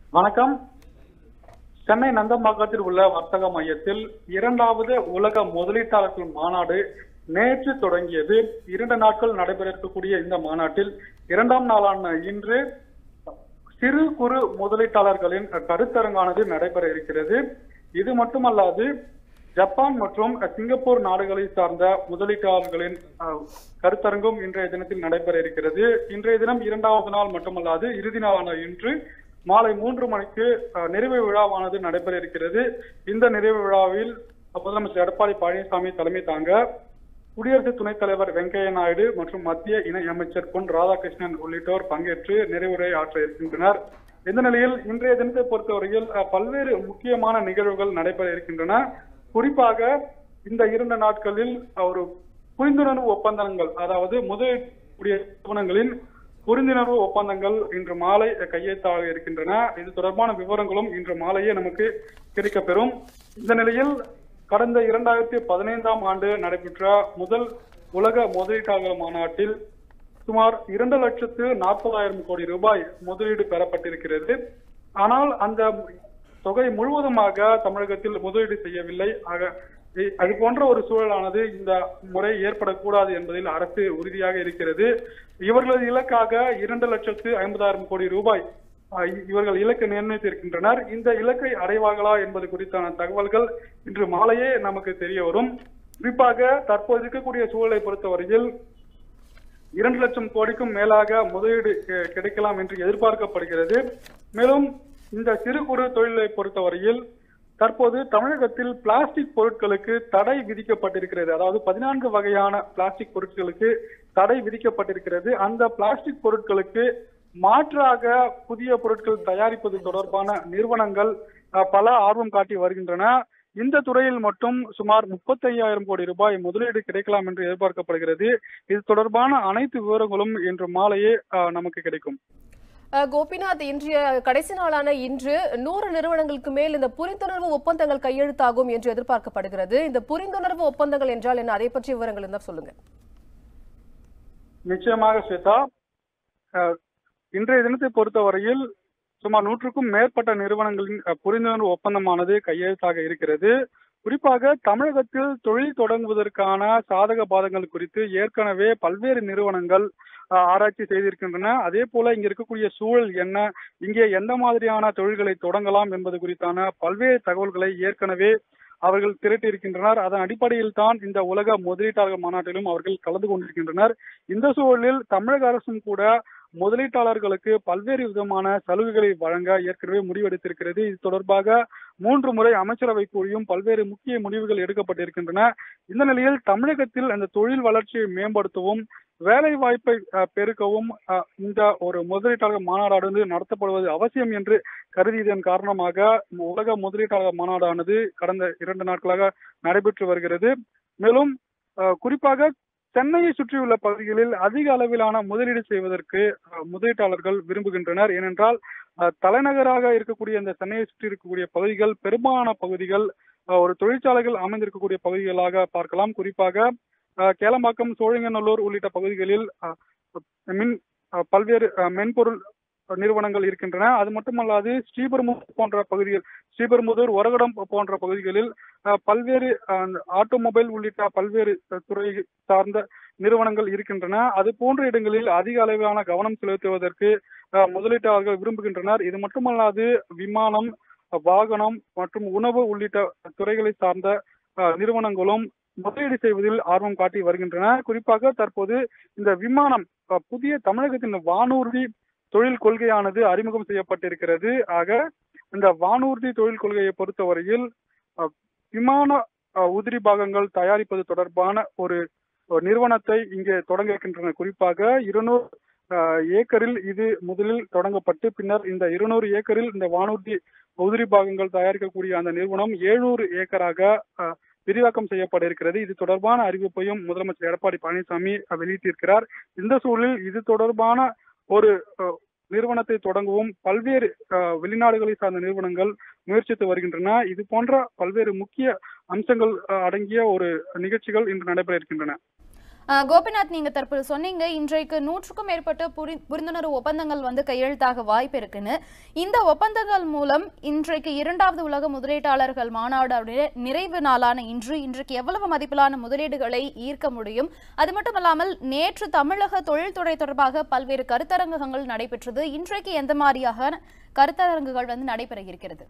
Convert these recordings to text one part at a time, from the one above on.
வணக்கம் சென்னை நந்தம்பாக்கத்தில் உள்ள வர்த்தக மையத்தில் இரண்டாவது உலக முதலீட்டாளர்கள் மாநாடு நேற்று தொடங்கியது இரண்டு நாட்கள் நடைபெற இருக்கக்கூடிய இந்த மாநாட்டில் இரண்டாம் நாளான இன்று சிறு குறு முதலீட்டாளர்களின் கருத்தரங்கானது நடைபெற இருக்கிறது இது மட்டுமல்லாது ஜப்பான் மற்றும் சிங்கப்பூர் நாடுகளை சார்ந்த முதலீட்டாளர்களின் அஹ், கருத்தரங்கும் இன்றைய தினத்தில் நடைபெற இருக்கிறது இன்றைய தினம் இரண்டாவது நாள் மட்டுமல்லாது இறுதி நாளான இன்று மாலை மூன்று மணிக்கு அஹ், நிறைவு விழாவானது நடைபெற இருக்கிறது இந்த நிறைவு விழாவில் முதலமைச்சர் எடப்பாடி பழனிசாமி தலைமை தாங்க குடியரசு துணைத் தலைவர் வெங்கையா நாயுடு மற்றும் மத்திய இணை அமைச்சர் பொன் ராதாகிருஷ்ணன் உள்ளிட்டோர் பங்கேற்று நிறைவுரை ஆற்ற இருக்கின்றனர் இந்த நிலையில் இன்றைய தினத்தை பொறுத்தவரையில் அஹ், பல்வேறு முக்கியமான நிகழ்வுகள் நடைபெற இருக்கின்றன குறிப்பாக இந்த இரண்டு நாட்களில் ஒரு புரிந்துணர்வு ஒப்பந்தங்கள் அதாவது முதலீட்டுடைய நிறுவனங்களின் புரிந்துணர்வு ஒப்பந்தங்கள் இன்று மாலை கையெழுத்தாக இருக்கின்றன இது தொடர்பான விவரங்களும் இன்று மாலையே நமக்கு கிடைக்கப்பெறும் இந்த நிலையில் கடந்த இரண்டாயிரத்தி பதினைந்தாம் ஆண்டு நடைபெற்ற முதல் உலக முதலீட்டாளர் மாநாட்டில் சுமார் இரண்டு லட்சத்து நாற்பதாயிரம் கோடி ரூபாய் முதலீடு பெறப்பட்டிருக்கிறது ஆனால் அந்த தொகை முழுவதுமாக தமிழகத்தில் முதலீடு செய்யவில்லை ஆக இ- அது போன்ற ஒரு சூழலானது இந்த முறை ஏற்படக்கூடாது என்பதில் அரசு உறுதியாக இருக்கிறது இவர்களது இலக்காக இரண்டு லட்சத்து ஐம்பதாயிரம் கோடி ரூபாய் அஹ், இ- இவர்கள் இலக்கை நிர்ணயித்திருக்கின்றனர் இந்த இலக்கை அடைவார்களா என்பது குறித்தான தகவல்கள் இன்று மாலையே நமக்கு தெரிய வரும் குறிப்பாக தற்போது இருக்கக்கூடிய சூழலை பொறுத்தவரையில் இரண்டு லட்சம் கோடிக்கும் மேலாக முதலீடு கி- கிடைக்கலாம் என்று எதிர்பார்க்கப்படுகிறது மேலும் இந்த சிறு குறு தொழிலை பொறுத்தவரையில் தற்போது தமிழகத்தில் பிளாஸ்டிக் பொருட்களுக்கு தடை விதிக்கப்பட்டிருக்கிறது அதாவது பதினான்கு வகையான பிளாஸ்டிக் பொருட்களுக்கு தடை விதிக்கப்பட்டிருக்கிறது அந்த பிளாஸ்டிக் பொருட்களுக்கு மாற்றாக புதிய பொருட்கள் தயாரிப்பது தொடர்பான நிறுவனங்கள் அஹ், பல ஆர்வம் காட்டி வருகின்றன இந்த துறையில் மட்டும் சுமார் 35000 கோடி ரூபாய் முதலீடு கிடைக்கலாம் என்று எதிர்பார்க்கப்படுகிறது இது தொடர்பான அனைத்து விவரங்களும் இன்று மாலையே அஹ், நமக்கு கிடைக்கும் அஹ், கோபிநாத் இன்றைய கடைசி நாளான இன்று நூறு நிறுவனங்களுக்கு மேல் இந்த புரிந்துணர்வு ஒப்பந்தங்கள் கையெழுத்தாகும் என்று எதிர்பார்க்கப்படுகிறது இந்த புரிந்துணர்வு ஒப்பந்தங்கள் என்றால் என்ன அதை பற்றிய விவரங்கள் இருந்தால் சொல்லுங்க நிச்சயமாக ஸ்வேதா அஹ், இன்றைய தினத்தை பொறுத்தவரையில் சுமார் நூற்றுக்கும் மேற்பட்ட நிறுவனங்களின் அஹ், புரிந்துணர்வு ஒப்பந்தமானது கையெழுத்தாக இருக்கிறது குறிப்பாக தமிழகத்தில் தொழில் தொடங்குவதற்கான சாதக பாதங்கள் குறித்து ஏற்கனவே பல்வேறு நிறுவனங்கள் அஹ், ஆராய்ச்சி செய்திருக்கின்றன அதே போல இங்க இருக்கக்கூடிய சூழல் என்ன இங்கே எந்த மாதிரியான தொழில்களை தொடங்கலாம் என்பது குறித்தான பல்வேறு தகவல்களை ஏற்கனவே அவர்கள் திரட்டி இருக்கின்றனர் அதன் அடிப்படையில் தான் இந்த உலக முதலீட்டாளர் மாநாட்டிலும் அவர்கள் கலந்து கொண்டிருக்கின்றனர் இந்த சூழலில் தமிழக அரசும் கூட முதலீட்டாளர்களுக்கு பல்வேறு விதமான சலுகைகளை வழங்க ஏற்கனவே முடிவெடுத்திருக்கிறது இது தொடர்பாக மூன்று முறை அமைச்சரவை கூறியும் பல்வேறு முக்கிய முடிவுகள் எடுக்கப்பட்டிருக்கின்றன இந்த நிலையில் தமிழகத்தில் அந்த தொழில் வளர்ச்சியை மேம்படுத்தவும் வேலை வாய்ப்பை அஹ், பெருக்கவும் அஹ், இந்த ஒரு முதலீட்டாளர் மாநாடானது நடத்தப்படுவது அவசியம் என்று கருதியதன் காரணமாக உலக முதலீட்டாளர் மாநாடானது கடந்த இரண்டு நாட்களாக நடைபெற்று வருகிறது மேலும் அஹ், குறிப்பாக சென்னையை சுற்றியுள்ள பகுதிகளில் அதிக அளவிலான முதலீடு செய்வதற்கு அஹ், முதலீட்டாளர்கள் விரும்புகின்றனர் ஏனென்றால் அஹ், தலைநகராக இருக்கக்கூடிய இந்த சென்னையை சுற்றி இருக்கக்கூடிய பகுதிகள் பெரும்பாலான பகுதிகள் அஹ், ஒரு தொழிற்சாலைகள் அமைந்திருக்கக்கூடிய பகுதிகளாக பார்க்கலாம் குறிப்பாக அஹ், கேளம்பாக்கம் சோழிங்கநல்லூர் உள்ளிட்ட பகுதிகளில் அஹ், மின் அஹ், பல்வேறு அஹ், மென்பொருள் நிறுவனங்கள் இருக்கின்றன அது மட்டுமல்லாது ஸ்ரீபெரும்புதூர் போன்ற பகுதிகள் ஸ்ரீபெரும்புதூர் ஒரகடம் போன்ற பகுதிகளில் அஹ், பல்வேறு அஹ், ஆட்டோமொபைல் உள்ளிட்ட பல்வேறு அஹ், துறை சார்ந்த நிறுவனங்கள் இருக்கின்றன அது போன்ற இடங்களில் அதிக அளவிலான கவனம் செலுத்துவதற்கு அஹ், முதலீட்டாளர்கள் விரும்புகின்றனர் இது மட்டுமல்லாது விமானம் அஹ், வாகனம் மற்றும் உணவு உள்ளிட்ட துறைகளை சார்ந்த அஹ், நிறுவனங்களும் முதலீடு செய்வதில் ஆர்வம் காட்டி வருகின்றன குறிப்பாக தற்போது இந்த விமானம் அஹ், புதிய தமிழகத்தின் வானூர்தி தொழில் கொள்கையானது அறிமுகம் செய்யப்பட்டிருக்கிறது ஆக இந்த வானூர்தி தொழில் கொள்கையை பொறுத்தவரையில் அஹ், விமான அஹ், உதிரி பாகங்கள் தயாரிப்பது தொடர்பான ஒரு ஒரு நிறுவனத்தை இங்கே தொடங்க இருக்கின்றன குறிப்பாக இருநூறு ஏக்கரில் இது முதலில் தொடங்கப்பட்டு பின்னர் இந்த இருநூறு ஏக்கரில் இந்த வானூர்தி உதிரி பாகங்கள் தயாரிக்கக்கூடிய அந்த நிறுவனம் எழுநூறு ஏக்கராக அஹ், விரிவாக்கம் செய்யப்பட இருக்கிறது இது தொடர்பான அறிவிப்பையும் முதலமைச்சர் எடப்பாடி பழனிசாமி அஹ், வெளியிட்டிருக்கிறார் இந்த சூழலில் இது தொடர்பான ஒரு அஹ், நிறுவனத்தை தொடங்கவும் பல்வேறு அஹ், வெளிநாடுகளை சார்ந்த நிறுவனங்கள் முயற்சித்து வருகின்றன இது போன்ற பல்வேறு முக்கிய அம்சங்கள் அஹ், அடங்கிய ஒரு நிகழ்ச்சிகள் இன்று நடைபெற இருக்கின்றன அஹ், கோபிநாத் நீங்க தற்போது சொன்னீங்க இன்றைக்கு நூற்றுக்கும் மேற்பட்ட புரி- புரிந்துணர்வு ஒப்பந்தங்கள் வந்து கையெழுத்தாக வாய்ப்பு இருக்குன்னு இந்த ஒப்பந்தங்கள் மூலம் இன்றைக்கு இரண்டாவது உலக முதலீட்டாளர்கள் மாநாடு அப்படியே நிறைவு நாளான இன்று இன்றைக்கு எவ்வளவு மதிப்பிலான முதலீடுகளை ஈர்க்க முடியும் அது மட்டுமல்லாமல் நேற்று தமிழக தொழில்துறை தொடர்பாக பல்வேறு கருத்தரங்குகள் நடைபெற்றது இன்றைக்கு எந்த மாதிரியாக கருத்தரங்குகள் வந்து நடைபெற இருக்கிறது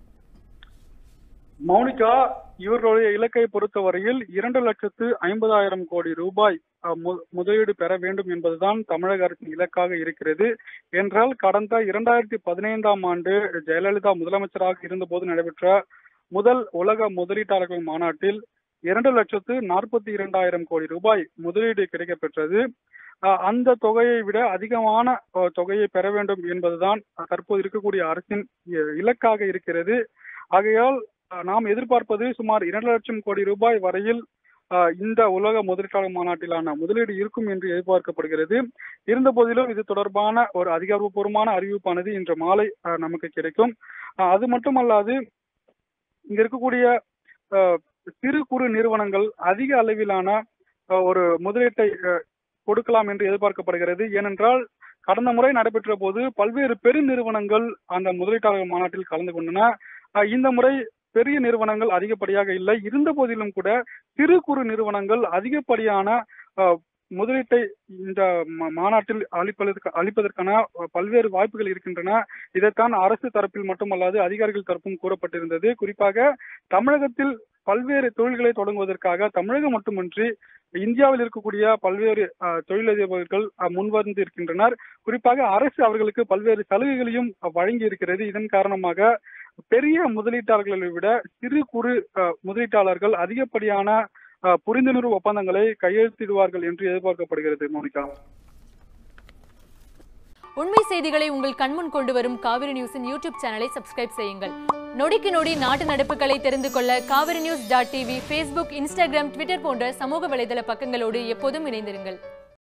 மௌனிகா இவர்களுடைய இலக்கை பொறுத்தவரையில் இரண்டு லட்சத்து ஐம்பதாயிரம் கோடி ரூபாய் அஹ், மு- முதலீடு பெற வேண்டும் என்பதுதான் தமிழக அரசின் இலக்காக இருக்கிறது என்றால் கடந்த இரண்டாயிரத்தி பதினைந்தாம் ஆண்டு ஜெயலலிதா முதலமைச்சராக இருந்தபோது நடைபெற்ற முதல் உலக முதலீட்டாளர்கள் மாநாட்டில் இரண்டு லட்சத்து நாற்பத்தி இரண்டாயிரம் கோடி ரூபாய் முதலீடு கிடைக்கப்பெற்றது அஹ், அந்த தொகையை விட அதிகமான அஹ், தொகையை பெற வேண்டும் என்பதுதான் தற்போது இருக்கக்கூடிய அரசின் இ- இலக்காக இருக்கிறது ஆகையால் அஹ், நாம் எதிர்பார்ப்பது சுமார் இரண்டு லட்சம் கோடி ரூபாய் வரையில் அஹ், இந்த உலக முதலீட்டாளர் மாநாட்டிலான முதலீடு இருக்கும் என்று எதிர்பார்க்கப்படுகிறது இருந்த போதிலும் இது தொடர்பான ஒரு அதிகாரப்பூர்வமான அறிவிப்பானது இன்று மாலை அஹ், நமக்கு கிடைக்கும் அஹ், அது மட்டுமல்லாது இங்க இருக்கக்கூடிய அஹ், சிறு குறு நிறுவனங்கள் அதிக அளவிலான அஹ், ஒரு முதலீட்டை அஹ், கொடுக்கலாம் என்று எதிர்பார்க்கப்படுகிறது ஏனென்றால் கடந்த முறை நடைபெற்ற போது பல்வேறு பெருநிறுவனங்கள் அந்த முதலீட்டாளர் மாநாட்டில் கலந்து கொண்டன அஹ், இந்த முறை பெரிய நிறுவனங்கள் அதிகப்படியாக இல்லை இருந்த போதிலும் கூட சிறு குறு நிறுவனங்கள் அதிகப்படியான அஹ், முதலீட்டை இந்த ம- மாநாட்டில் அளிப்பதற்கு அளிப்பதற்கான அஹ், பல்வேறு வாய்ப்புகள் இருக்கின்றன இதைத்தான் அரசு தரப்பில் மட்டுமல்லாது அதிகாரிகள் தரப்பும் கூறப்பட்டிருந்தது குறிப்பாக தமிழகத்தில் பல்வேறு தொழில்களை தொடங்குவதற்காக தமிழகம் மட்டுமின்றி இந்தியாவில் இருக்கக்கூடிய பல்வேறு அஹ், தொழிலதிபர்கள் அஹ், முன்வந்து இருக்கின்றனர் குறிப்பாக அரசு அவர்களுக்கு பல்வேறு சலுகைகளையும் அஹ், வழங்கி இருக்கிறது இதன் காரணமாக பெரிய முதலீட்டாளர்களை விட சிறு குறு அஹ், முதலீட்டாளர்கள் அதிகப்படியான அஹ், புரிந்துணர்வு ஒப்பந்தங்களை கையெழுத்திடுவார்கள் என்று எதிர்பார்க்கப்படுகிறது மோனிகா உண்மை செய்திகளை உங்கள் கண்முன் கொண்டு வரும் காவிரி நியூஸின் யூடியூப் சேனலை சப்ஸ்கிரைப் செய்யுங்கள் நொடிக்கு நொடி நாட்டு நடப்புகளை தெரிந்து கொள்ள Kaveri news dot TV Facebook Instagram Twitter போன்ற சமூக வலைதள பக்கங்களோடு எப்போதும் இணைந்திருங்கள்